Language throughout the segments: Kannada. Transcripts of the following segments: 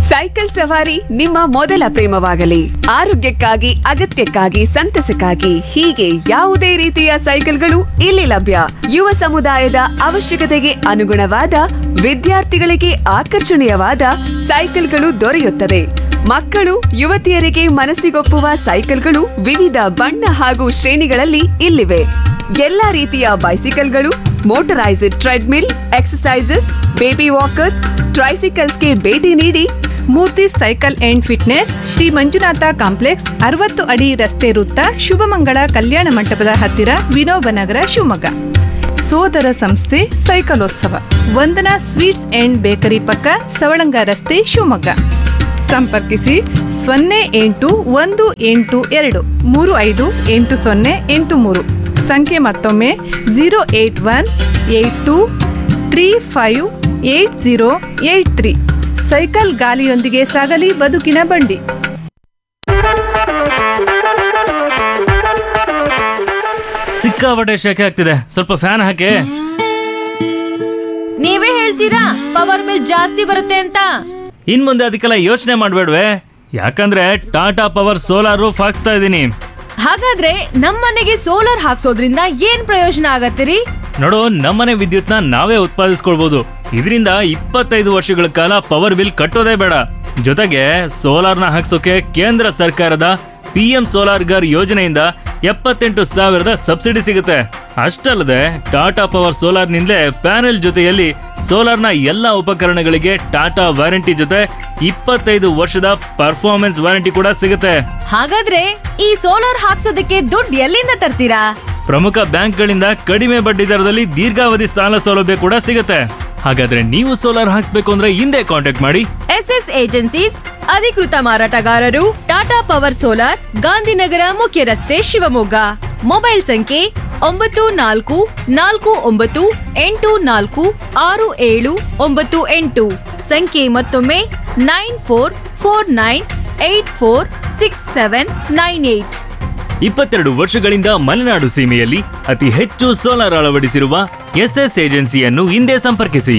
ಸೈಕಲ್ ಸವಾರಿ ನಿಮ್ಮ ಮೊದಲ ಪ್ರೇಮವಾಗಲಿ ಆರೋಗ್ಯಕ್ಕಾಗಿ ಅಗತ್ಯಕ್ಕಾಗಿ ಸಂತಸಕ್ಕಾಗಿ ಹೀಗೆ ಯಾವುದೇ ರೀತಿಯ ಸೈಕಲ್ಗಳು ಇಲ್ಲಿ ಲಭ್ಯ ಯುವ ಸಮುದಾಯದ ಅವಶ್ಯಕತೆಗೆ ಅನುಗುಣವಾದ ವಿದ್ಯಾರ್ಥಿಗಳಿಗೆ ಆಕರ್ಷಣೀಯವಾದ ಸೈಕಲ್ಗಳು ದೊರೆಯುತ್ತದೆ ಮಕ್ಕಳು ಯುವತಿಯರಿಗೆ ಮನಸ್ಸಿಗೊಪ್ಪುವ ಸೈಕಲ್ಗಳು ವಿವಿಧ ಬಣ್ಣ ಹಾಗೂ ಶ್ರೇಣಿಗಳಲ್ಲಿ ಇಲ್ಲಿವೆ ಎಲ್ಲಾ ರೀತಿಯ ಬೈಸಿಕಲ್ಗಳು motorized treadmill exercises baby walkers ಟ್ರೈಸಿಕಲ್ಸ್ಗೆ ಭೇಟಿ ನೀಡಿ Murthy cycle and fitness Shri Manjunatha complex ಅರವತ್ತು ಅಡಿ ರಸ್ತೆ ವೃತ್ತ ಶುಭಮಂಗಳ ಕಲ್ಯಾಣ ಮಂಟಪದ ಹತ್ತಿರ ವಿನೋಬ ನಗರ ಶಿವಮೊಗ್ಗ ಸೋದರ ಸಂಸ್ಥೆ ಸೈಕಲೋತ್ಸವ ವಂದನಾ ಸ್ವೀಟ್ಸ್ ಅಂಡ್ ಬೇಕರಿ ಪಕ್ಕ ಸವಳಂಗ ರಸ್ತೆ ಶಿವಮೊಗ್ಗ ಸಂಪರ್ಕಿಸಿ ಸೊನ್ನೆ ಎಂಟು ಒಂದು ಎಂಟು ಎರಡು ಮೂರು ಐದು ಎಂಟು ಸೊನ್ನೆ ಎಂಟು ಮೂರು ಸಂಖ್ಯೆ ಮತ್ತೊಮ್ಮೆ zero eight one eight two three five eight zero eight three cycle ಗಾಲಿಯೊಂದಿಗೆ ಸಾಗಲಿ ಬದುಕಿನ ಬಂಡಿ ಸಿಕ್ಕಾಪಟ್ಟೆ ಶೆಕೆ ಆಗ್ತಿದೆ ಸ್ವಲ್ಪ ಫ್ಯಾನ್ ಹಾಕಿ ನೀವೇ ಹೇಳ್ತೀರಾ ಪವರ್ ಬಿಲ್ ಜಾಸ್ತಿ ಬರುತ್ತೆ ಅಂತ ಇನ್ ಮುಂದೆ ಅದಕ್ಕೆಲ್ಲ ಯೋಚನೆ ಮಾಡ್ಬೇಡ್ವೆ ಯಾಕಂದ್ರೆ ಟಾಟಾ ಪವರ್ ಸೋಲಾರ್ ರೂಫ್ ಹಾಕ್ಸ್ತಾ ಇದ್ದೀನಿ ಹಾಗಾದ್ರೆ ನಮ್ಮನೆಗೆ ಸೋಲಾರ್ ಹಾಕ್ಸೋದ್ರಿಂದ ಏನ್ ಪ್ರಯೋಜನ ಆಗತ್ತಿರಿ ನೋಡು ನಮ್ಮನೆ ವಿದ್ಯುತ್ನ ನಾವೇ ಉತ್ಪಾದಿಸ್ಕೊಳ್ಬಹುದು ಇದರಿಂದ ಇಪ್ಪತ್ತೈದು ವರ್ಷಗಳ ಕಾಲ ಪವರ್ ಬಿಲ್ ಕಟ್ಟೋದೇ ಬೇಡ ಜೊತೆಗೆ ಸೋಲಾರ್ನ ಹಾಕ್ಸೋಕೆ ಕೇಂದ್ರ ಸರ್ಕಾರದ ಪಿ ಎಂ ಸೋಲಾರ್ ಗರ್ ಯೋಜನೆಯಿಂದ ಎಪ್ಪತ್ತೆಂಟು ಸಾವಿರದ ಸಬ್ಸಿಡಿ ಸಿಗುತ್ತೆ ಅಷ್ಟಲ್ಲದೆ ಟಾಟಾ ಪವರ್ ಸೋಲಾರ್ನಿಂದಲೇ ಪ್ಯಾನೆಲ್ ಜೊತೆಯಲ್ಲಿ ಸೋಲಾರ್ನ ಎಲ್ಲ ಉಪಕರಣಗಳಿಗೆ ಟಾಟಾ ವಾರಂಟಿ ಜೊತೆ ಇಪ್ಪತ್ತೈದು ವರ್ಷದ ಪರ್ಫಾರ್ಮೆನ್ಸ್ ವಾರಂಟಿ ಕೂಡ ಸಿಗುತ್ತೆ ಹಾಗಾದ್ರೆ ಈ ಸೋಲಾರ್ ಹಾಕ್ಸೋದಕ್ಕೆ ದುಡ್ಡು ಎಲ್ಲಿಂದ ತರ್ತೀರಾ ಪ್ರಮುಖ ಬ್ಯಾಂಕ್ಗಳಿಂದ ಕಡಿಮೆ ಬಡ್ಡಿ ದರದಲ್ಲಿ ದೀರ್ಘಾವಧಿ ಸಾಲ ಸೌಲಭ್ಯ ಕೂಡ ಸಿಗುತ್ತೆ ಹಾಗಾದ್ರೆ ನೀವು ಸೋಲಾರ್ ಹಾಕ್ಸ್ಬೇಕು ಅಂದ್ರೆ ಹಿಂದೆ ಕಾಂಟ್ಯಾಕ್ಟ್ ಮಾಡಿ ಎಸ್ ಎಸ್ ಏಜೆನ್ಸೀಸ್ ಅಧಿಕೃತ ಮಾರಾಟಗಾರರು ಟಾಟಾ ಪವರ್ ಸೋಲಾರ್ ಗಾಂಧಿನಗರ ಮುಖ್ಯ ರಸ್ತೆ ಶಿವಮೊಗ್ಗ ಮೊಬೈಲ್ ಸಂಖ್ಯೆ ಒಂಬತ್ತು ನಾಲ್ಕು ನಾಲ್ಕು ಒಂಬತ್ತು ಎಂಟು ನಾಲ್ಕು ಆರು ಏಳು ಒಂಬತ್ತು ಎಂಟು ಸಂಖ್ಯೆ ಮತ್ತೊಮ್ಮೆ nine four four nine eight four six seven nine eight ಇಪ್ಪತ್ತೆರಡು ವರ್ಷಗಳಿಂದ ಮಲೆನಾಡು ಸೀಮೆಯಲ್ಲಿ ಅತಿ ಹೆಚ್ಚು ಸೋಲಾರ್ ಅಳವಡಿಸಿರುವ ಎಸ್ಎಸ್ ಏಜೆನ್ಸಿಯನ್ನು ಹಿಂದೆ ಸಂಪರ್ಕಿಸಿ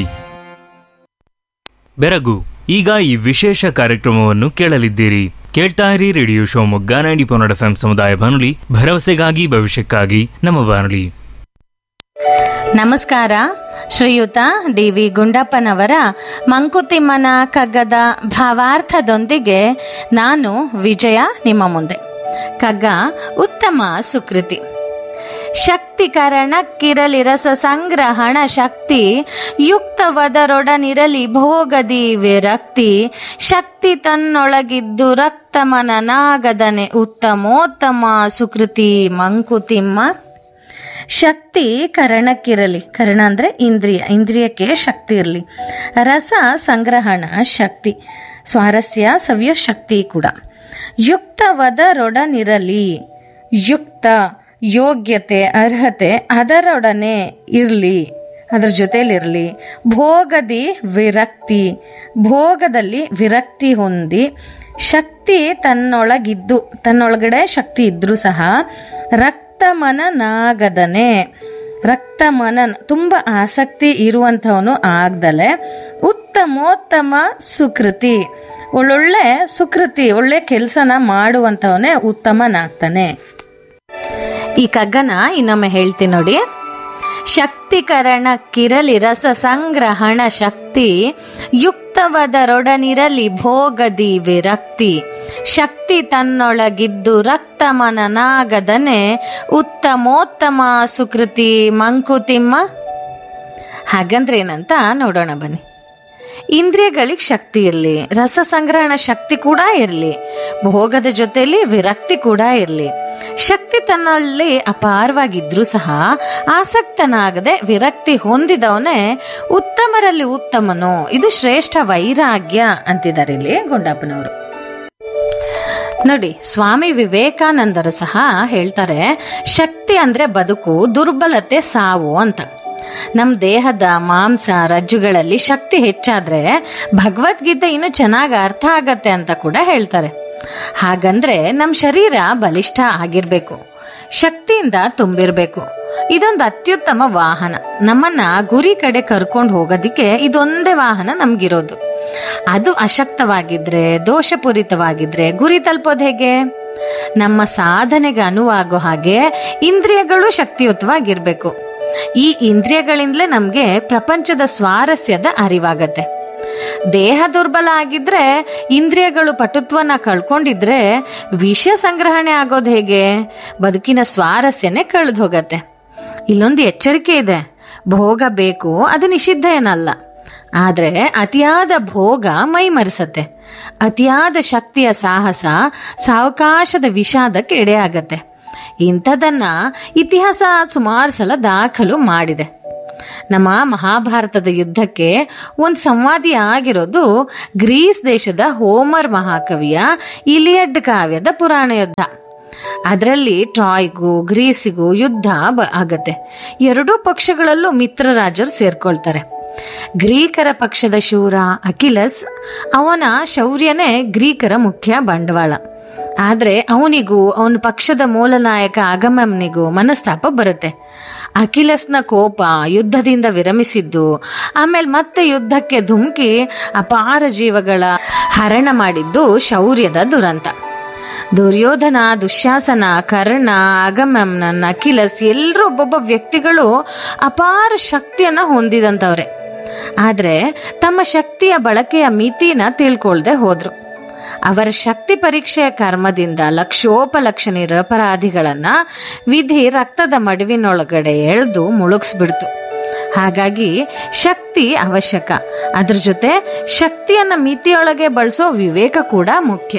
ಬೆರಗು ಈಗ ಈ ವಿಶೇಷ ಕಾರ್ಯಕ್ರಮವನ್ನು ಕೇಳಲಿದ್ದೀರಿ ಕೇಳ್ತಾ ಇರಿ ರೇಡಿಯೋ ಶಿವಮೊಗ್ಗ ನೈಂಟಿ ಪೊನ್ನಡ ಎಫ್ ಸಮುದಾಯ ಬಾನುಲಿ ಭರವಸೆಗಾಗಿ ಭವಿಷ್ಯಕ್ಕಾಗಿ ನಮ್ಮ ಬಾನುಲಿ ನಮಸ್ಕಾರ ಶ್ರೀಯುತ ಡಿ ವಿ ಗುಂಡಪ್ಪನವರ ಮಂಕುತಿಮ್ಮನ ಕಗ್ಗದ ಭಾವಾರ್ಥದೊಂದಿಗೆ ನಾನು ವಿಜಯ ನಿಮ್ಮ ಮುಂದೆ ಕಗ್ಗ ಉತ್ತಮ ಸುಕೃತಿ ಶಕ್ತಿಕರಣಕ್ಕಿರಲಿ ರಸ ಸಂಗ್ರಹಣ ಶಕ್ತಿ ಯುಕ್ತವದರೊಡನಿರಲಿ ಭೋಗದಿ ವಿರಕ್ತಿ ಶಕ್ತಿ ತನ್ನೊಳಗಿದ್ದು ರಕ್ತಮನನಾಗದನೆ ಉತ್ತಮೋತ್ತಮ ಸುಕೃತಿ ಮಂಕುತಿಮ್ಮ ಶಕ್ತಿ ಕರಣಕ್ಕಿರಲಿ ಕರಣ ಅಂದರೆ ಇಂದ್ರಿಯ ಇಂದ್ರಿಯಕ್ಕೆ ಶಕ್ತಿ ಇರಲಿ ರಸ ಸಂಗ್ರಹಣ ಶಕ್ತಿ ಸ್ವಾರಸ್ಯ ಸವ್ಯ ಶಕ್ತಿ ಕೂಡ ಯುಕ್ತವದರೊಡನಿರಲಿ ಯುಕ್ತ ಯೋಗ್ಯತೆ ಅರ್ಹತೆ ಅದರೊಡನೆ ಇರಲಿ ಅದರ ಜೊತೆಲಿರಲಿ ಭೋಗದಿ ವಿರಕ್ತಿ ಭೋಗದಲ್ಲಿ ವಿರಕ್ತಿ ಹೊಂದಿ ಶಕ್ತಿ ತನ್ನೊಳಗಿದ್ದು ತನ್ನೊಳಗಡೆ ಶಕ್ತಿ ಇದ್ರೂ ಸಹ ರಕ್ತಮನನಾಗದನೆ ರಕ್ತಮನನ ತುಂಬ ಆಸಕ್ತಿ ಇರುವಂಥವನು ಆಗ್ದಲೆ ಉತ್ತಮೋತ್ತಮ ಸುಕೃತಿ ಒಳ್ಳೊಳ್ಳೆ ಸುಕೃತಿ ಒಳ್ಳೆ ಕೆಲಸನ ಮಾಡುವಂಥವನೇ ಉತ್ತಮನಾಗ್ತಾನೆ ಈ ಕಗ್ಗನ ಇನ್ನೊಮ್ಮೆ ಹೇಳ್ತೀನಿ ನೋಡಿ ಶಕ್ತಿಕರಣಕ್ಕಿರಲಿ ರಸ ಸಂಗ್ರಹಣ ಶಕ್ತಿ ಯುಕ್ತವದರೊಡನಿರಲಿ ಭೋಗದಿ ವಿರಕ್ತಿ ಶಕ್ತಿ ತನ್ನೊಳಗಿದ್ದು ರಕ್ತಮನನಾಗದನೆ ಉತ್ತಮೋತ್ತಮ ಸುಕೃತಿ ಮಂಕುತಿಮ್ಮ ಹಾಗಂದ್ರೆ ಏನಂತ ನೋಡೋಣ ಬನ್ನಿ ಇಂದ್ರಿಯಗಳಿಗೆ ಶಕ್ತಿ ಇರಲಿ ರಸ ಸಂಗ್ರಹಣ ಶಕ್ತಿ ಕೂಡ ಇರಲಿ ಭೋಗದ ಜೊತೆಲಿ ವಿರಕ್ತಿ ಕೂಡ ಇರಲಿ ಶಕ್ತಿ ತನ್ನಲ್ಲಿ ಅಪಾರವಾಗಿದ್ರೂ ಸಹ ಆಸಕ್ತನಾಗದೆ ವಿರಕ್ತಿ ಹೊಂದಿದವನೇ ಉತ್ತಮರಲ್ಲಿ ಉತ್ತಮನು ಇದು ಶ್ರೇಷ್ಠ ವೈರಾಗ್ಯ ಅಂತಿದ್ದಾರೆ ಇಲ್ಲಿ ಗುಂಡಪ್ಪನವರು ನೋಡಿ ಸ್ವಾಮಿ ವಿವೇಕಾನಂದರು ಸಹ ಹೇಳ್ತಾರೆ ಶಕ್ತಿ ಅಂದ್ರೆ ಬದುಕು ದುರ್ಬಲತೆ ಸಾವು ಅಂತ ನಮ್ಮ ದೇಹದ ಮಾಂಸ ರಜ್ಜುಗಳಲ್ಲಿ ಶಕ್ತಿ ಹೆಚ್ಚಾದ್ರೆ ಭಗವದ್ಗೀತೆ ಇನ್ನು ಚೆನ್ನಾಗಿ ಅರ್ಥ ಆಗತ್ತೆ ಅಂತ ಕೂಡ ಹೇಳ್ತಾರೆ ಹಾಗಂದ್ರೆ ನಮ್ಮ ಶರೀರ ಬಲಿಷ್ಠ ಆಗಿರ್ಬೇಕು ಶಕ್ತಿಯಿಂದ ತುಂಬಿರ್ಬೇಕು ಇದೊಂದು ಅತ್ಯುತ್ತಮ ವಾಹನ ನಮ್ಮನ್ನ ಗುರಿ ಕಡೆ ಕರ್ಕೊಂಡು ಹೋಗೋದಿಕ್ಕೆ ಇದೊಂದೇ ವಾಹನ ನಮ್ಗಿರೋದು ಅದು ಅಶಕ್ತವಾಗಿದ್ರೆ ದೋಷಪೂರಿತವಾಗಿದ್ರೆ ಗುರಿ ತಲುಪೋದು ಹೇಗೆ ನಮ್ಮ ಸಾಧನೆಗೆ ಅನುವಾಗೋ ಹಾಗೆ ಇಂದ್ರಿಯಗಳು ಶಕ್ತಿಯುತವಾಗಿರ್ಬೇಕು ಈ ಇಂದ್ರಿಯಗಳಿಂದಲೇ ನಮಗೆ ಪ್ರಪಂಚದ ಸ್ವಾರಸ್ಯದ ಅರಿವಾಗತ್ತೆ ದೇಹ ದುರ್ಬಲ ಆಗಿದ್ರೆ ಇಂದ್ರಿಯಗಳು ಪಟುತ್ವನ ಕಳ್ಕೊಂಡಿದ್ರೆ ವಿಷ ಸಂಗ್ರಹಣೆ ಆಗೋದು ಹೇಗೆ ಬದುಕಿನ ಸ್ವಾರಸ್ಯನೇ ಕಳೆದು ಹೋಗತ್ತೆ ಇಲ್ಲೊಂದು ಎಚ್ಚರಿಕೆ ಇದೆ ಭೋಗ ಬೇಕು ಅದು ನಿಷಿದ್ಧ ಏನಲ್ಲ ಆದರೆ ಅತಿಯಾದ ಭೋಗ ಮೈ ಮರೆಸತ್ತೆ ಅತಿಯಾದ ಶಕ್ತಿಯ ಸಾಹಸ ಸಾವಕಾಶದ ವಿಷಾದಕ್ಕೆ ಎಡೆಯಾಗತ್ತೆ ಇಂಥದನ್ನ ಇತಿಹಾಸ ಸುಮಾರು ಸಲ ದಾಖಲು ಮಾಡಿದೆ ನಮ್ಮ ಮಹಾಭಾರತದ ಯುದ್ಧಕ್ಕೆ ಒಂದು ಸಂವಾದಿ ಆಗಿರೋದು ಗ್ರೀಸ್ ದೇಶದ ಹೋಮರ್ ಮಹಾಕವಿಯ ಇಲಿಯಡ್ ಕಾವ್ಯದ ಪುರಾಣ ಯುದ್ಧ ಅದರಲ್ಲಿ ಟ್ರಾಯ್ಗೂ ಗ್ರೀಸಿಗೂ ಯುದ್ಧ ಬ ಆಗತ್ತೆ ಎರಡೂ ಪಕ್ಷಗಳಲ್ಲೂ ಮಿತ್ರರಾಜರು ಸೇರ್ಕೊಳ್ತಾರೆ ಗ್ರೀಕರ ಪಕ್ಷದ ಶೂರ ಅಕಿಲಸ್ ಅವನ ಶೌರ್ಯನೇ ಗ್ರೀಕರ ಮುಖ್ಯ ಬಂಡವಾಳ ಆದರೆ ಅವನಿಗೂ ಅವನ ಪಕ್ಷದ ಮೂಲ ನಾಯಕ ಅಗಮಮ್ನಿಗೂ ಮನಸ್ತಾಪ ಬರುತ್ತೆ ಅಖಿಲಸ್ನ ಕೋಪ ಯುದ್ಧದಿಂದ ವಿರಮಿಸಿದ್ದು ಆಮೇಲೆ ಮತ್ತೆ ಯುದ್ಧಕ್ಕೆ ಧುಮುಕಿ ಅಪಾರ ಜೀವಗಳ ಹರಣ ಮಾಡಿದ್ದು ಶೌರ್ಯದ ದುರಂತ ದುರ್ಯೋಧನ ದುಶ್ಯಾಸನ ಕರ್ಣ ಅಗಮಮ್ನನ್ ಅಖಿಲಸ್ ಎಲ್ಲರೂ ಒಬ್ಬೊಬ್ಬ ವ್ಯಕ್ತಿಗಳು ಅಪಾರ ಶಕ್ತಿಯನ್ನ ಹೊಂದಿದಂಥವ್ರೆ ಆದರೆ ತಮ್ಮ ಶಕ್ತಿಯ ಬಳಕೆಯ ಮಿತಿನ ತಿಳ್ಕೊಳ್ದೆ ಹೋದ್ರು ಅವರ ಶಕ್ತಿ ಪರೀಕ್ಷೆಯ ಕರ್ಮದಿಂದ ಲಕ್ಷೋಪಲಕ್ಷ ನಿರಪರಾಧಿಗಳನ್ನ ವಿಧಿ ರಕ್ತದ ಮಡುವಿನೊಳಗಡೆ ಎಳೆದು ಮುಳುಗಿಸ್ಬಿಡ್ತು ಹಾಗಾಗಿ ಶಕ್ತಿ ಅವಶ್ಯಕ ಅದ್ರ ಜೊತೆ ಶಕ್ತಿಯನ್ನ ಮಿತಿಯೊಳಗೆ ಬಳಸೋ ವಿವೇಕ ಕೂಡ ಮುಖ್ಯ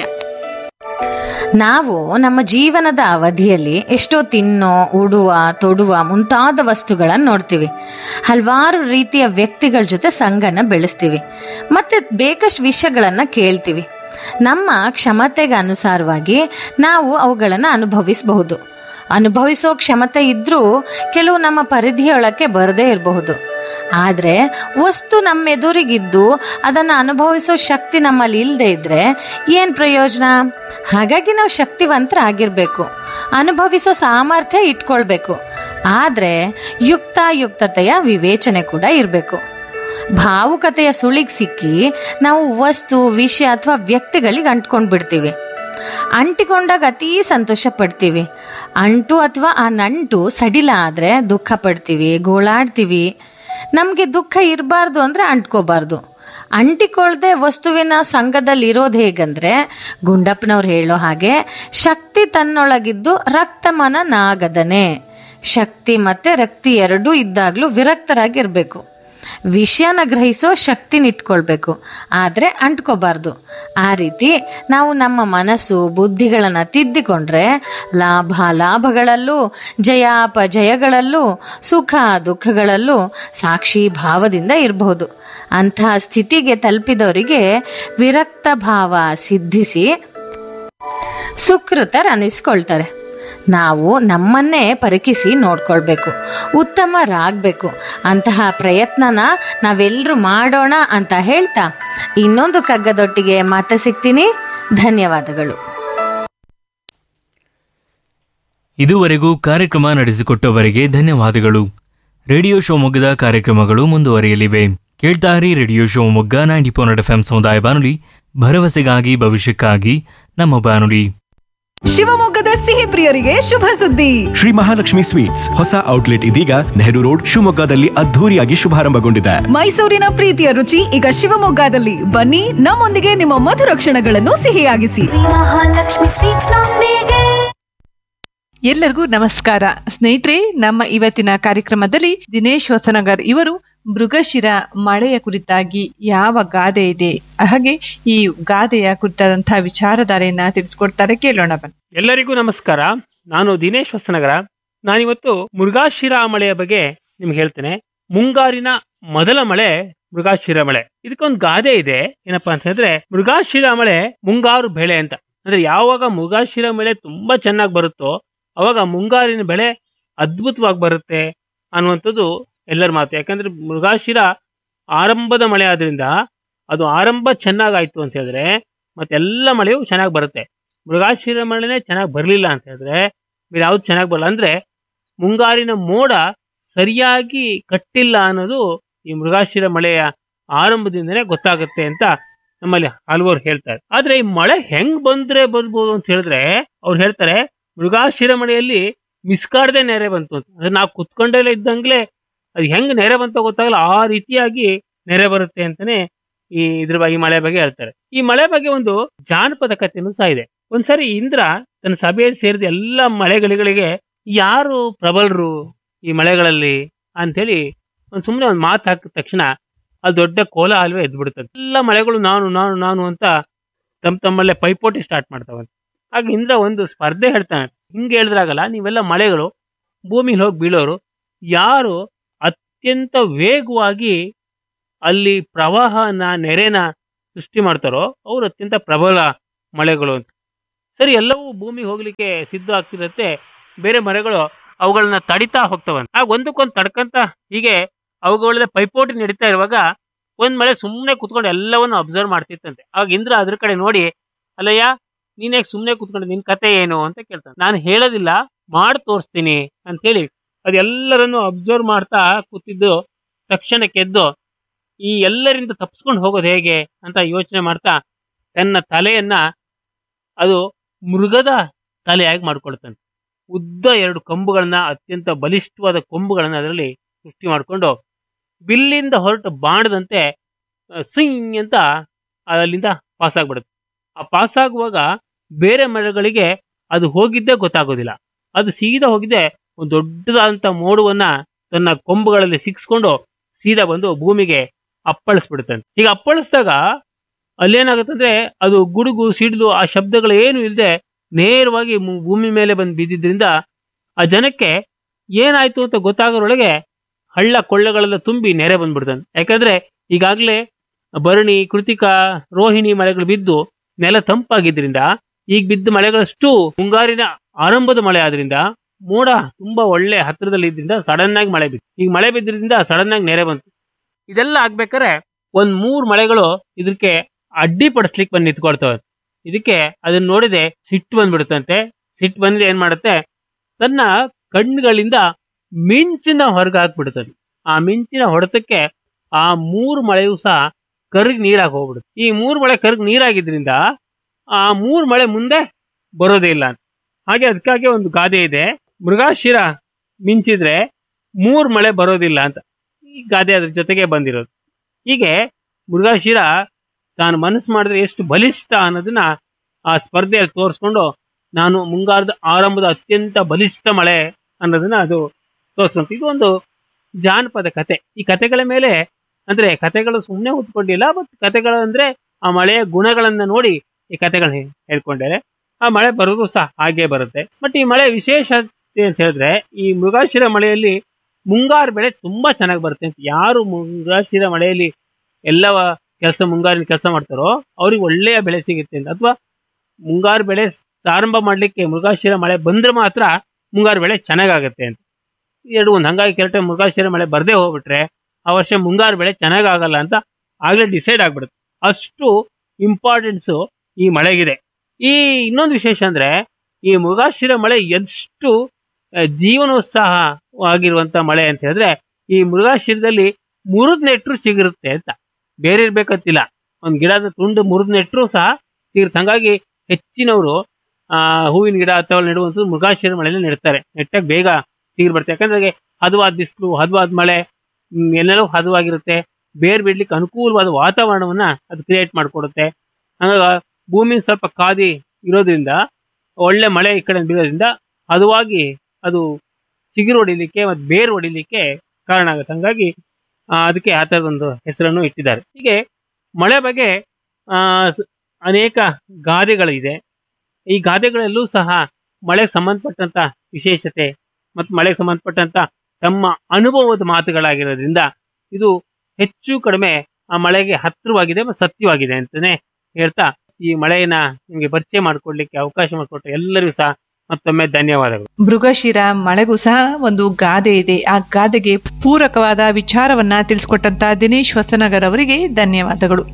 ನಾವು ನಮ್ಮ ಜೀವನದ ಅವಧಿಯಲ್ಲಿ ಎಷ್ಟೋ ತಿನ್ನೋ ಉಡುವ ತೊಡುವ ಮುಂತಾದ ವಸ್ತುಗಳನ್ನು ನೋಡ್ತೀವಿ ಹಲವಾರು ರೀತಿಯ ವ್ಯಕ್ತಿಗಳ ಜೊತೆ ಸಂಗನ ಬೆಳೆಸ್ತೀವಿ ಮತ್ತೆ ಬೇಕಷ್ಟು ವಿಷಯಗಳನ್ನ ಕೇಳ್ತೀವಿ ನಮ್ಮ ಕ್ಷಮತೆಗೆ ಅನುಸಾರವಾಗಿ ನಾವು ಅವುಗಳನ್ನು ಅನುಭವಿಸಬಹುದು ಅನುಭವಿಸೋ ಕ್ಷಮತೆ ಇದ್ರೂ ಕೆಲವು ನಮ್ಮ ಪರಿಧಿಯೊಳಕ್ಕೆ ಬರದೇ ಇರಬಹುದು ಆದರೆ ವಸ್ತು ನಮ್ಮ ಎದುರಿಗಿದ್ದು ಅದನ್ನು ಅನುಭವಿಸೋ ಶಕ್ತಿ ನಮ್ಮಲ್ಲಿ ಇಲ್ಲದೆ ಇದ್ರೆ ಏನು ಪ್ರಯೋಜನ ಹಾಗಾಗಿ ನಾವು ಶಕ್ತಿವಂತರಾಗಿರ್ಬೇಕು ಅನುಭವಿಸೋ ಸಾಮರ್ಥ್ಯ ಇಟ್ಕೊಳ್ಬೇಕು ಆದರೆ ಯುಕ್ತಾಯುಕ್ತತೆಯ ವಿವೇಚನೆ ಕೂಡ ಇರಬೇಕು ಭಾವುಕತೆಯ ಸುಳಿಗೆ ಸಿಕ್ಕಿ ನಾವು ವಸ್ತು ವಿಷಯ ಅಥವಾ ವ್ಯಕ್ತಿಗಳಿಗೆ ಅಂಟ್ಕೊಂಡು ಬಿಡ್ತೀವಿ ಅಂಟಿಕೊಂಡಾಗ ಅತೀ ಸಂತೋಷ ಪಡ್ತೀವಿ ಅಂಟು ಅಥವಾ ಆ ನಂಟು ಸಡಿಲ ಆದರೆ ದುಃಖ ಪಡ್ತೀವಿ ಗೋಳಾಡ್ತೀವಿ ನಮಗೆ ದುಃಖ ಇರಬಾರ್ದು ಅಂದರೆ ಅಂಟ್ಕೋಬಾರ್ದು ಅಂಟಿಕೊಳ್ದೆ ವಸ್ತುವಿನ ಸಂಘದಲ್ಲಿ ಇರೋದು ಹೇಗಂದ್ರೆ ಗುಂಡಪ್ಪನವ್ರು ಹೇಳೋ ಹಾಗೆ ಶಕ್ತಿ ತನ್ನೊಳಗಿದ್ದು ರಕ್ತಮನ ನಾಗದನೆ ಶಕ್ತಿ ಮತ್ತೆ ರಕ್ತಿ ಎರಡೂ ಇದ್ದಾಗಲೂ ವಿರಕ್ತರಾಗಿರ್ಬೇಕು ವಿಷಯನ ಗ್ರಹಿಸೋ ಶಕ್ತಿನ ಇಟ್ಕೊಳ್ಬೇಕು ಆದರೆ ಅಂಟ್ಕೋಬಾರ್ದು ಆ ರೀತಿ ನಾವು ನಮ್ಮ ಮನಸ್ಸು ಬುದ್ಧಿಗಳನ್ನು ತಿದ್ದಿಕೊಂಡ್ರೆ ಲಾಭ ಲಾಭಗಳಲ್ಲೂ ಜಯಾಪಜಯಗಳಲ್ಲೂ ಸುಖ ದುಃಖಗಳಲ್ಲೂ ಸಾಕ್ಷಿ ಭಾವದಿಂದ ಇರಬಹುದು ಅಂತಹ ಸ್ಥಿತಿಗೆ ತಲುಪಿದವರಿಗೆ ವಿರಕ್ತ ಭಾವ ಸಿದ್ಧಿಸಿ ಸುಕೃತರನಿಸ್ಕೊಳ್ತಾರೆ ನಾವು ನಮ್ಮನ್ನೇ ಪರೀಕ್ಷಿಸಿ ನೋಡ್ಕೊಳ್ಬೇಕು ಉತ್ತಮರಾಗಬೇಕು ಅಂತಹ ಪ್ರಯತ್ನನ ನಾವೆಲ್ಲರೂ ಮಾಡೋಣ ಅಂತ ಹೇಳ್ತಾ ಇನ್ನೊಂದು ಕಗ್ಗದೊಟ್ಟಿಗೆ ಮಾತ ಸಿಗ್ತೀನಿ ಧನ್ಯವಾದಗಳು ಇದುವರೆಗೂ ಕಾರ್ಯಕ್ರಮ ನಡೆಸಿಕೊಟ್ಟವರಿಗೆ ಧನ್ಯವಾದಗಳು ರೇಡಿಯೋ ಶಿವಮೊಗ್ಗದ ಕಾರ್ಯಕ್ರಮಗಳು ಮುಂದುವರಿಯಲಿವೆ ಕೇಳ್ತಾರಿ radio Shivamogga ninety four F M ಸಮುದಾಯ ಬಾನುಲಿ ಭರವಸೆಗಾಗಿ ಭವಿಷ್ಯಕ್ಕಾಗಿ ನಮ್ಮ ಬಾನುಲಿ ಶಿವಮೊಗ್ಗದ ಸಿಹಿ ಪ್ರಿಯರಿಗೆ ಶುಭ ಸುದ್ದಿ ಶ್ರೀ ಮಹಾಲಕ್ಷ್ಮಿ ಸ್ವೀಟ್ಸ್ ಹೊಸ ಔಟ್ಲೆಟ್ ಇದೀಗ ನೆಹರು ರೋಡ್ ಶಿವಮೊಗ್ಗದಲ್ಲಿ ಅದ್ಧೂರಿಯಾಗಿ ಶುಭಾರಂಭಗೊಂಡಿದೆ ಮೈಸೂರಿನ ಪ್ರೀತಿಯ ರುಚಿ ಈಗ ಶಿವಮೊಗ್ಗದಲ್ಲಿ ಬನ್ನಿ ನಮ್ಮೊಂದಿಗೆ ನಿಮ್ಮ ಮಧುರ ಕ್ಷಣಗಳನ್ನು ಸಿಹಿಯಾಗಿಸಿ ಮಹಾಲಕ್ಷ್ಮಿ ಸ್ವೀಟ್ಸ್ ನೊಂದಿಗೆ ಎಲ್ಲರಿಗೂ ನಮಸ್ಕಾರ ಸ್ನೇಹಿತರೆ ನಮ್ಮ ಇವತ್ತಿನ ಕಾರ್ಯಕ್ರಮದಲ್ಲಿ ದಿನೇಶ್ ಹೊಸನಗರ್ ಇವರು ಮೃಗಶಿರ ಮಳೆಯ ಕುರಿತಾಗಿ ಯಾವ ಗಾದೆ ಇದೆ ಹಾಗೆ ಈ ಗಾದೆಯ ಕುರಿತಾದಂತಹ ವಿಚಾರಧಾರೆಯನ್ನ ತಿಳಿಸ್ಕೊಡ್ತಾರೆ ಕೇಳೋಣ ಬನ್ನಿ ಎಲ್ಲರಿಗೂ ನಮಸ್ಕಾರ ನಾನು ದಿನೇಶ್ ಹೊಸನಗರ ನಾನಿವತ್ತು ಮೃಗಾಶಿರ ಮಳೆಯ ಬಗ್ಗೆ ನಿಮ್ಗೆ ಹೇಳ್ತೇನೆ ಮುಂಗಾರಿನ ಮೊದಲ ಮಳೆ ಮೃಗಾಶಿರ ಮಳೆ ಇದಕ್ಕೊಂದು ಗಾದೆ ಇದೆ ಏನಪ್ಪಾ ಅಂತ ಹೇಳಿದ್ರೆ ಮೃಗಾಶಿರ ಮಳೆ ಮುಂಗಾರು ಬೆಳೆ ಅಂತ ಅಂದ್ರೆ ಯಾವಾಗ ಮೃಗಾಶಿರ ಮಳೆ ತುಂಬಾ ಚೆನ್ನಾಗಿ ಬರುತ್ತೋ ಅವಾಗ ಮುಂಗಾರಿನ ಬೆಳೆ ಅದ್ಭುತವಾಗಿ ಬರುತ್ತೆ ಅನ್ನುವಂಥದ್ದು ಎಲ್ಲರ ಮಾತು ಯಾಕಂದ್ರೆ ಮೃಗಾಶಿರ ಆರಂಭದ ಮಳೆ ಆದ್ರಿಂದ ಅದು ಆರಂಭ ಚೆನ್ನಾಗಾಯ್ತು ಅಂತ ಹೇಳಿದ್ರೆ ಮತ್ತೆಲ್ಲ ಮಳೆಯು ಚೆನ್ನಾಗಿ ಬರುತ್ತೆ ಮೃಗಾಶಿರ ಮಳೆನೇ ಚೆನ್ನಾಗಿ ಬರಲಿಲ್ಲ ಅಂತ ಹೇಳಿದ್ರೆ ಬೇರೆ ಯಾವ್ದು ಚೆನ್ನಾಗಿ ಬರಲ್ಲ ಅಂದ್ರೆ ಮುಂಗಾರಿನ ಮೋಡ ಸರಿಯಾಗಿ ಕಟ್ಟಿಲ್ಲ ಅನ್ನೋದು ಈ ಮೃಗಾಶಿರ ಮಳೆಯ ಆರಂಭದಿಂದನೇ ಗೊತ್ತಾಗುತ್ತೆ ಅಂತ ನಮ್ಮಲ್ಲಿ ಹಲವರು ಹೇಳ್ತಾರೆ ಆದ್ರೆ ಈ ಮಳೆ ಹೆಂಗ್ ಬಂದ್ರೆ ಬರ್ಬೋದು ಅಂತ ಹೇಳಿದ್ರೆ ಅವ್ರು ಹೇಳ್ತಾರೆ ಮೃಗಾಶಿರ ಮಳೆಯಲ್ಲಿ ಮಿಸ್ಕಾಡದೆ ನೆರೆ ಬಂತು ಅಂತ ಅಂದ್ರೆ ನಾವು ಕುತ್ಕೊಂಡೆಲ್ಲ ಇದ್ದಂಗ್ಲೆ ಅದು ಹೆಂಗ್ ನೆರೆ ಬಂತ ಗೊತ್ತಾಗಲ್ಲ ಆ ರೀತಿಯಾಗಿ ನೆರೆ ಬರುತ್ತೆ ಅಂತಾನೆ ಈ ಇದ್ರ ಬಗ್ಗೆ ಈ ಮಳೆ ಬಗ್ಗೆ ಹೇಳ್ತಾರೆ ಈ ಮಳೆ ಬಗ್ಗೆ ಒಂದು ಜಾನಪದ ಕಥೆನೂ ಸಹ ಇದೆ ಒಂದ್ಸರಿ ಇಂದ್ರ ತನ್ನ ಸಭೆಯಲ್ಲಿ ಸೇರಿದ ಎಲ್ಲ ಮಳೆಗಳಿಗೆ ಯಾರು ಪ್ರಬಲರು ಈ ಮಳೆಗಳಲ್ಲಿ ಅಂತೇಳಿ ಒಂದ್ ಸುಮ್ಮನೆ ಒಂದು ಮಾತು ಹಾಕಿದ ತಕ್ಷಣ ಅದು ದೊಡ್ಡ ಕೋಲಾಹಲವೇ ಎದ್ದು ಬಿಡುತ್ತದೆ ಎಲ್ಲ ಮಳೆಗಳು ನಾನು ನಾನು ನಾನು ಅಂತ ತಮ್ಮ ತಮ್ಮಲ್ಲೇ ಪೈಪೋಟಿ ಸ್ಟಾರ್ಟ್ ಮಾಡ್ತಾವಂತೆ ಆಗ ಇಂದ್ರ ಒಂದು ಸ್ಪರ್ಧೆ ಹೇಳ್ತಾನೆ ಹಿಂಗೆ ಹೇಳಿದ್ರಾಗಲ್ಲ ನೀವೆಲ್ಲ ಮಳೆಗಳು ಭೂಮಿಲಿ ಹೋಗಿ ಬೀಳೋರು ಯಾರು ಅತ್ಯಂತ ವೇಗವಾಗಿ ಅಲ್ಲಿ ಪ್ರವಾಹನ ನೆರೆನ ಸೃಷ್ಟಿ ಮಾಡ್ತಾರೋ ಅವ್ರು ಅತ್ಯಂತ ಪ್ರಬಲ ಮಳೆಗಳು ಅಂತ ಸರಿ ಎಲ್ಲವೂ ಭೂಮಿಗೆ ಹೋಗ್ಲಿಕ್ಕೆ ಸಿದ್ಧ ಆಗ್ತಿರತ್ತೆ ಬೇರೆ ಮರಗಳು ಅವುಗಳನ್ನ ತಡಿತಾ ಹೋಗ್ತವಂತೆ ಆಗ ಒಂದಕ್ಕೊಂದು ತಡ್ಕಂತ ಹೀಗೆ ಅವುಗಳ ಪೈಪೋಟಿ ನಡೀತಾ ಇರುವಾಗ ಒಂದ್ ಮಳೆ ಸುಮ್ಮನೆ ಕುತ್ಕೊಂಡು ಎಲ್ಲವನ್ನು ಅಬ್ಸರ್ವ್ ಮಾಡ್ತಿತ್ತಂತೆ ಆಗ ಇಂದ್ರ ಅದ್ರ ಕಡೆ ನೋಡಿ ಅಲ್ಲಯ್ಯ ನೀನೇ ಸುಮ್ಮನೆ ಕುತ್ಕೊಂಡು ನಿನ್ ಕತೆ ಏನು ಅಂತ ಕೇಳ್ತಾನೆ ನಾನು ಹೇಳೋದಿಲ್ಲ ಮಾಡಿ ತೋರಿಸ್ತೀನಿ ಅಂತ ಹೇಳಿ ಅದೆಲ್ಲರನ್ನು ಅಬ್ಸರ್ವ್ ಮಾಡ್ತಾ ಕೂತಿದ್ದು ತಕ್ಷಣಕ್ಕೆ ಎದ್ದು ಈ ಎಲ್ಲರಿಂದ ತಪ್ಪಿಸ್ಕೊಂಡು ಹೋಗೋದು ಹೇಗೆ ಅಂತ ಯೋಚನೆ ಮಾಡ್ತಾ ತನ್ನ ತಲೆಯನ್ನ ಅದು ಮೃಗದ ತಲೆಯಾಗಿ ಮಾಡ್ಕೊಳ್ತಾನೆ ಉದ್ದ ಎರಡು ಕೊಂಬುಗಳನ್ನ ಅತ್ಯಂತ ಬಲಿಷ್ಠವಾದ ಕೊಂಬುಗಳನ್ನ ಅದರಲ್ಲಿ ಸೃಷ್ಟಿ ಮಾಡಿಕೊಂಡು ಬಿಲ್ಲಿಂದ ಹೊರಟು ಬಾಣದಂತೆ ಸ್ವಿಂಗ್ ಅಂತ ಅಲ್ಲಿಂದ ಪಾಸ್ ಆಗ್ಬಿಡುತ್ತೆ ಆ ಪಾಸ್ ಆಗುವಾಗ ಬೇರೆ ಮರಗಳಿಗೆ ಅದು ಹೋಗಿದ್ದೇ ಗೊತ್ತಾಗೋದಿಲ್ಲ ಅದು ಸೀದಾ ಹೋಗಿದ್ದೆ ಒಂದು ದೊಡ್ಡದಾದಂತ ಮೋಡುವನ್ನ ತನ್ನ ಕೊಂಬುಗಳಲ್ಲಿ ಸಿಕ್ಸ್ಕೊಂಡು ಸೀದಾ ಬಂದು ಭೂಮಿಗೆ ಅಪ್ಪಳಿಸ್ಬಿಡುತ್ತಂತೆ ಈಗ ಅಪ್ಪಳಿಸಿದಾಗ ಅಲ್ಲೇನಾಗುತ್ತಂದ್ರೆ ಅದು ಗುಡುಗು ಸಿಡಿದು ಆ ಶಬ್ದಗಳು ಏನು ಇಲ್ಲದೆ ನೇರವಾಗಿ ಮು- ಭೂಮಿ ಮೇಲೆ ಬಂದು ಬಿದ್ದಿದ್ರಿಂದ ಆ ಜನಕ್ಕೆ ಏನಾಯ್ತು ಅಂತ ಗೊತ್ತಾಗೋರೊಳಗೆ ಹಳ್ಳ ಕೊಳ್ಳಗಳೆಲ್ಲ ತುಂಬಿ ನೆರೆ ಬಂದ್ಬಿಡ್ತಾನೆ ಯಾಕಂದ್ರೆ ಈಗಾಗಲೇ ಭರಣಿ ಕೃತಿಕಾ ರೋಹಿಣಿ ಮಳೆಗಳು ಬಿದ್ದು ನೆಲ ತಂಪಾಗಿದ್ರಿಂದ ಈಗ ಬಿದ್ದ ಮಳೆಗಳಷ್ಟು ಮುಂಗಾರಿನ ಆರಂಭದ ಮಳೆ ಆದ್ರಿಂದ ಮೋಡ ತುಂಬಾ ಒಳ್ಳೆ ಹತ್ತಿರದಲ್ಲಿ ಇದ್ರಿಂದ ಸಡನ್ ಆಗಿ ಮಳೆ ಬಿತ್ತು ಈಗ ಮಳೆ ಬಿದ್ದಿದ್ರಿಂದ ಸಡನ್ ಆಗಿ ನೆರೆ ಬಂತು ಇದೆಲ್ಲ ಆಗ್ಬೇಕಾದ್ರೆ ಒಂದ್ ಮೂರ್ ಮಳೆಗಳು ಇದಕ್ಕೆ ಅಡ್ಡಿಪಡಿಸ್ಲಿಕ್ಕೆ ಬಂದು ನಿಂತ್ಕೊಳ್ತವೆ ಇದಕ್ಕೆ ಅದನ್ನ ನೋಡಿದೆ ಸಿಟ್ಟು ಬಂದ್ಬಿಡುತ್ತಂತೆ ಸಿಟ್ಟು ಬಂದ್ರೆ ಏನ್ ಮಾಡುತ್ತೆ ತನ್ನ ಕಣ್ಣುಗಳಿಂದ ಮಿಂಚಿನ ಹೊರಗೆ ಹಾಕ್ಬಿಡುತ್ತದೆ ಆ ಮಿಂಚಿನ ಹೊಡೆತಕ್ಕೆ ಆ ಮೂರು ಮಳೆಯೂ ಸಹ ಕರ್ಗ್ ನೀರಾಗಿ ಹೋಗ್ಬಿಡುತ್ತೆ ಈ ಮೂರು ಮಳೆ ಕರ್ಗ್ ನೀರಾಗಿದ್ರಿಂದ ಆ ಮೂರು ಮಳೆ ಮುಂದೆ ಬರೋದೇ ಇಲ್ಲ ಅಂತ ಹಾಗೆ ಅದಕ್ಕಾಗಿ ಒಂದು ಗಾದೆ ಇದೆ ಮೃಗಾಶಿರ ಮಿಂಚಿದ್ರೆ ಮೂರು ಮಳೆ ಬರೋದಿಲ್ಲ ಅಂತ ಈ ಗಾದೆ ಅದ್ರ ಜೊತೆಗೆ ಬಂದಿರೋದು ಹೀಗೆ ಮೃಗಾಶಿರ ತಾನು ಮನಸ್ಸು ಮಾಡಿದ್ರೆ ಎಷ್ಟು ಬಲಿಷ್ಠ ಅನ್ನೋದನ್ನ ಆ ಸ್ಪರ್ಧೆಯಲ್ಲಿ ತೋರಿಸ್ಕೊಂಡು ನಾನು ಮುಂಗಾರದ ಆರಂಭದ ಅತ್ಯಂತ ಬಲಿಷ್ಠ ಮಳೆ ಅನ್ನೋದನ್ನ ಅದು ತೋರಿಸ್ಕೊಂತ ಇದು ಒಂದು ಜಾನಪದ ಕತೆ ಈ ಕತೆಗಳ ಮೇಲೆ ಅಂದ್ರೆ ಕತೆಗಳು ಸುಮ್ಮನೆ ಹೊತ್ಕೊಂಡಿಲ್ಲ ಬಟ್ ಕತೆಗಳು ಅಂದ್ರೆ ಆ ಮಳೆಯ ಗುಣಗಳನ್ನ ನೋಡಿ ಈ ಕತೆಗಳು ಹೇಳ್ಕೊಂಡಾರೆ ಆ ಮಳೆ ಬರೋದು ಸಹ ಹಾಗೆ ಬರುತ್ತೆ ಬಟ್ ಈ ಮಳೆ ವಿಶೇಷತೆ ಅಂತ ಹೇಳಿದ್ರೆ ಈ ಮೃಗಾಶಿರ ಮಳೆಯಲ್ಲಿ ಮುಂಗಾರು ಬೆಳೆ ತುಂಬಾ ಚೆನ್ನಾಗಿ ಬರುತ್ತೆ ಅಂತ ಯಾರು ಮೃಗಾಶಿರ ಮಳೆಯಲ್ಲಿ ಎಲ್ಲ ಕೆಲಸ ಮುಂಗಾರಿನ ಕೆಲಸ ಮಾಡ್ತಾರೋ ಅವ್ರಿಗೆ ಒಳ್ಳೆಯ ಬೆಳೆ ಸಿಗುತ್ತೆ ಅಂತ ಅಥವಾ ಮುಂಗಾರು ಬೆಳೆ ಪ್ರಾರಂಭ ಮಾಡ್ಲಿಕ್ಕೆ ಮೃಗಾಶಿರ ಮಳೆ ಬಂದ್ರೆ ಮಾತ್ರ ಮುಂಗಾರು ಬೆಳೆ ಚೆನ್ನಾಗಾಗತ್ತೆ ಅಂತ ಎರಡು ಒಂದು ಹಂಗಾಗಿ ಕೆರಟೆ ಮೃಗಾಶಿರ ಮಳೆ ಬರ್ದೇ ಹೋಗ್ಬಿಟ್ರೆ ಆ ವರ್ಷ ಮುಂಗಾರು ಬೆಳೆ ಚೆನ್ನಾಗಾಗಲ್ಲ ಅಂತ ಆಗ್ಲೇ ಡಿಸೈಡ್ ಆಗ್ಬಿಡುತ್ತೆ ಅಷ್ಟು ಇಂಪಾರ್ಟೆನ್ಸು ಈ ಮಳೆಗಿದೆ ಈ ಇನ್ನೊಂದು ವಿಶೇಷ ಅಂದ್ರೆ ಈ ಮೃಗಾಶಿರ ಮಳೆ ಎಷ್ಟು ಆ, ಜೀವನೋತ್ಸಾಹವಾಗಿರುವಂತ ಮಳೆ ಅಂತ ಹೇಳಿದ್ರೆ ಈ ಮೃಗಾಶಿರದಲ್ಲಿ ಮುರಿದ್ ನೆಟ್ರು ಸಿಗಿರುತ್ತೆ ಅಂತ ಬೇರೆ ಇರ್ಬೇಕಂತಿಲ್ಲ ಒಂದ್ ಗಿಡದ ತುಂಡು ಮುರಿದ್ ನೆಟ್ರು ಸಹ ಸಿಗುತ್ತೆ ಹಂಗಾಗಿ ಹೆಚ್ಚಿನವರು ಆ ಹೂವಿನ ಗಿಡ ಅಥವಾ ನೆಡುವಂಥದ್ದು ಮೃಗಾಶಿರ ಮಳೆಯಲ್ಲಿ ನೆಡ್ತಾರೆ ನೆಟ್ಟಾಗ ಬೇಗ ಸಿಗಿರ್ ಬರುತ್ತೆ ಯಾಕಂದ್ರೆ ಹದವಾದ ಬಿಸಿಲು ಹದವಾದ ಮಳೆ ಹ್ಮ್, ಎಲ್ಲೆಲ್ಲೋ ಹದವಾಗಿರುತ್ತೆ ಬೇರ್ ಬಿಡ್ಲಿಕ್ಕೆ ಅನುಕೂಲವಾದ ವಾತಾವರಣವನ್ನ ಅದು ಕ್ರಿಯೇಟ್ ಮಾಡಿಕೊಡುತ್ತೆ ಹಂಗಾಗಿ ಭೂಮಿ ಸ್ವಲ್ಪ ಕಾದಿ ಇರೋದ್ರಿಂದ ಒಳ್ಳೆ ಮಳೆ ಈ ಕಡೆ ಬೀಳೋದ್ರಿಂದ ಹದವಾಗಿ ಅದು ಚಿಗುರು ಹೊಡಿಲಿಕ್ಕೆ ಮತ್ತು ಬೇರು ಹೊಡಿಲಿಕ್ಕೆ ಕಾರಣ ಆಗುತ್ತೆ ಹಂಗಾಗಿ ಆ, ಅದಕ್ಕೆ ಆ ಥರದೊಂದು ಹೆಸರನ್ನು ಇಟ್ಟಿದ್ದಾರೆ ಹೀಗೆ ಮಳೆ ಬಗ್ಗೆ ಆ, ಸ- ಅನೇಕ ಗಾದೆಗಳಿದೆ ಈ ಗಾದೆಗಳಲ್ಲೂ ಸಹ ಮಳೆಗೆ ಸಂಬಂಧಪಟ್ಟಂತ ವಿಶೇಷತೆ ಮತ್ತು ಮಳೆಗೆ ಸಂಬಂಧಪಟ್ಟಂತ ತಮ್ಮ ಅನುಭವದ ಮಾತುಗಳಾಗಿರೋದ್ರಿಂದ ಇದು ಹೆಚ್ಚು ಕಡಿಮೆ ಆ ಮಳೆಗೆ ಹತ್ತಿರವಾಗಿದೆ ಮತ್ತು ಸತ್ಯವಾಗಿದೆ ಅಂತಾನೆ ಹೇಳ್ತಾ ಈ ಮಳೆಯನ್ನ ನಿಮಗೆ ಪರಿಚಯ ಮಾಡಿಕೊಡ್ಲಿಕ್ಕೆ ಅವಕಾಶ ಮಾಡಿಕೊಟ್ರೆ ಎಲ್ಲರಿಗೂ ಸಹ ಮತ್ತೊಮ್ಮೆ ಧನ್ಯವಾದಗಳು ಮೃಗಶಿರ ಮಳೆಗೂ ಸಹ ಒಂದು ಗಾದೆ ಇದೆ ಆ ಗಾದೆಗೆ ಪೂರಕವಾದ ವಿಚಾರವನ್ನ ತಿಳಿಸ್ಕೊಟ್ಟಂತ ದಿನೇಶ್ ಹೊಸನಗರ್ ಅವರಿಗೆ ಧನ್ಯವಾದಗಳು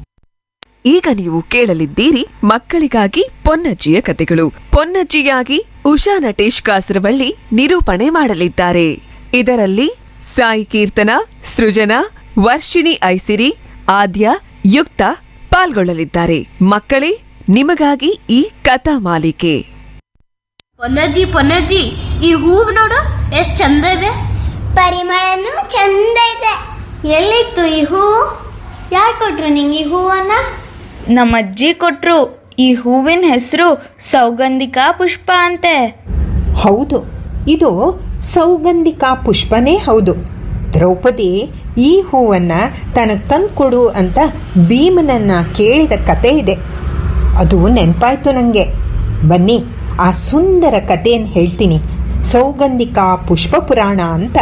ಈಗ ನೀವು ಕೇಳಲಿದ್ದೀರಿ ಮಕ್ಕಳಿಗಾಗಿ ಪೊನ್ನಜ್ಜಿಯ ಕತೆಗಳು ಪೊನ್ನಜ್ಜಿಯಾಗಿ ಉಷಾ ನಟೇಶ್ ಕಾಸರವಳ್ಳಿ ನಿರೂಪಣೆ ಮಾಡಲಿದ್ದಾರೆ ಇದರಲ್ಲಿ ಸಾಯಿ ಕೀರ್ತನ ಸೃಜನಾ ವರ್ಷಿಣಿ ಐಸಿರಿ ಆದ್ಯ ಯುಕ್ತ ಪಾಲ್ಗೊಳ್ಳಲಿದ್ದಾರೆ ಮಕ್ಕಳೇ ನಿಮಗಾಗಿ ಈ ಕಥಾ ಮಾಲಿಕೆ ಪೊನ್ನಜ್ಜಿ ಪೊನ್ನಜ್ಜಿ ಈ ಹೂವು ನೋಡು ಎಷ್ಟು ಚಂದ ಇದೆ ಪರಿಮಳನು ಚಂದ ಇದೆ ಎಲ್ಲಿತ್ತು ಈ ಹೂವು ಯಾರು ಕೊಟ್ರು ನಿಂಗೆ ಈ ಹೂವನ್ನ ನಮ್ಮ ಅಜ್ಜಿ ಕೊಟ್ರು ಈ ಹೂವಿನ ಹೆಸರು ಸೌಗಂಧಿಕಾ ಪುಷ್ಪ ಅಂತೆ ಹೌದು ಇದು ಸೌಗಂಧಿಕ ಪುಷ್ಪನೇ ಹೌದು ದ್ರೌಪದಿ ಈ ಹೂವನ್ನು ತನಗೆ ತಂದು ಕೊಡು ಅಂತ ಭೀಮನನ್ನ ಕೇಳಿದ ಕತೆ ಇದೆ ಅದು ನೆನಪಾಯ್ತು ನನಗೆ ಬನ್ನಿ ಆ ಸುಂದರ ಕಥೆಯನ್ನು ಹೇಳ್ತೀನಿ ಸೌಗಂಧಿಕ ಪುಷ್ಪ ಪುರಾಣ ಅಂತ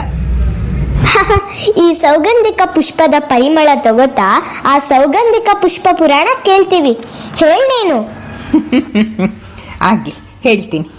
ಈ ಸೌಗಂಧಿಕ ಪುಷ್ಪದ ಪರಿಮಳ ತಗೋತಾ ಆ ಸೌಗಂಧಿಕ ಪುಷ್ಪ ಪುರಾಣ ಕೇಳ್ತೀವಿ ಹೇಳ್ ನೀನು ಆಗಲಿ ಹೇಳ್ತೀನಿ